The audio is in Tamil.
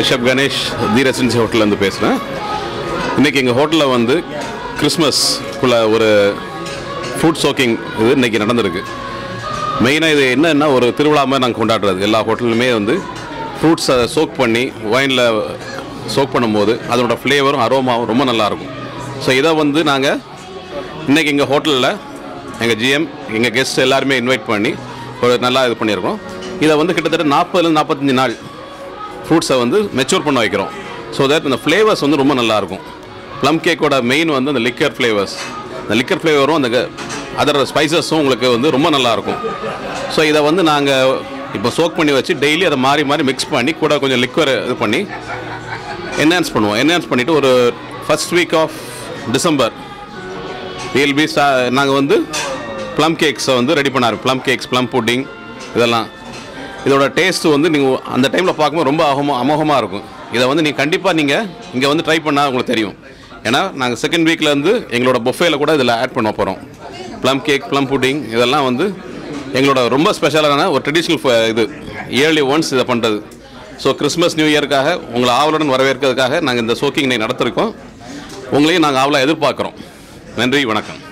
ஷெஃப் கணேஷ் தி ரெசிடென்சி ஹோட்டல்லேருந்து பேசுகிறேன் இன்றைக்கி எங்கள் ஹோட்டலில் வந்து கிறிஸ்மஸ்க்குள்ள ஒரு ஃபுட் சோக்கிங் இது இன்றைக்கி நடந்திருக்கு மெயினாக இது என்னன்னா ஒரு திருவிழா மாதிரி நாங்கள் கொண்டாடுறது எல்லா ஹோட்டலுமே வந்து ஃப்ரூட்ஸை சோக் பண்ணி ஒயினில் சோக் பண்ணும்போது அதோட ஃப்ளேவரும் அரோமாவும் ரொம்ப நல்லாயிருக்கும் ஸோ இதை வந்து நாங்கள் இன்றைக்கி எங்கள் ஹோட்டலில் எங்கள் ஜிஎம் எங்கள் கெஸ்ட் எல்லாருமே இன்வைட் பண்ணி ஒரு நல்லா இது பண்ணியிருக்கோம் இதை வந்து கிட்டத்தட்ட நாற்பதுலேருந்து நாற்பத்தஞ்சு நாள் ஃப்ரூட்ஸை வந்து மெச்சூர் பண்ண வைக்கிறோம் ஸோ தட் இந்த ஃப்ளேவர்ஸ் வந்து ரொம்ப நல்லாயிருக்கும் ப்ளம் கேக்கோட மெயின் வந்து அந்த லிக்கர் ஃப்ளேவர்ஸ் அந்த லிக்கர் ஃப்ளேவரும் அந்த அதர் ஸ்பைசஸும் உங்களுக்கு வந்து ரொம்ப நல்லாயிருக்கும் ஸோ இதை வந்து நாங்கள் இப்போ சோக் பண்ணி வச்சு டெய்லி அதை மாறி மாறி மிக்ஸ் பண்ணி கூட கொஞ்சம் லிக்வர் இது பண்ணி என்ஹான்ஸ் பண்ணுவோம் என்ஹான்ஸ் பண்ணிவிட்டு ஒரு first week of December will be நாங்கள் வந்து ப்ளம் கேக்ஸை வந்து ரெடி பண்ணாரு ப்ளம் கேக்ஸ் ப்ளம் புட்டிங் இதெல்லாம் இதோட டேஸ்ட்டு வந்து நீங்கள் அந்த டைமில் பார்க்கும்போது ரொம்ப அகம அமோகமாக இருக்கும் இதை வந்து நீங்கள் கண்டிப்பாக நீங்கள் இங்கே வந்து ட்ரை பண்ணால் உங்களுக்கு தெரியும் ஏன்னா நாங்கள் செகண்ட் வீக்லேருந்து எங்களோட பொஃபேல கூட இதில் ஆட் பண்ண போகிறோம் ப்ளம் கேக் ப்ளம் புட்டிங் இதெல்லாம் வந்து எங்களோட ரொம்ப ஸ்பெஷலான ஒரு ட்ரெடிஷ்னல் இது இயர்லி ஒன்ஸ் இதை பண்ணுறது ஸோ கிறிஸ்மஸ் நியூ இயருக்காக உங்களை ஆவலுடன் வரவேற்கிறதுக்காக நாங்கள் இந்த சோக்கிங் நடத்திருக்கோம் உங்களையும் நாங்கள் ஆவலாக எதிர்பார்க்குறோம் நன்றி வணக்கம்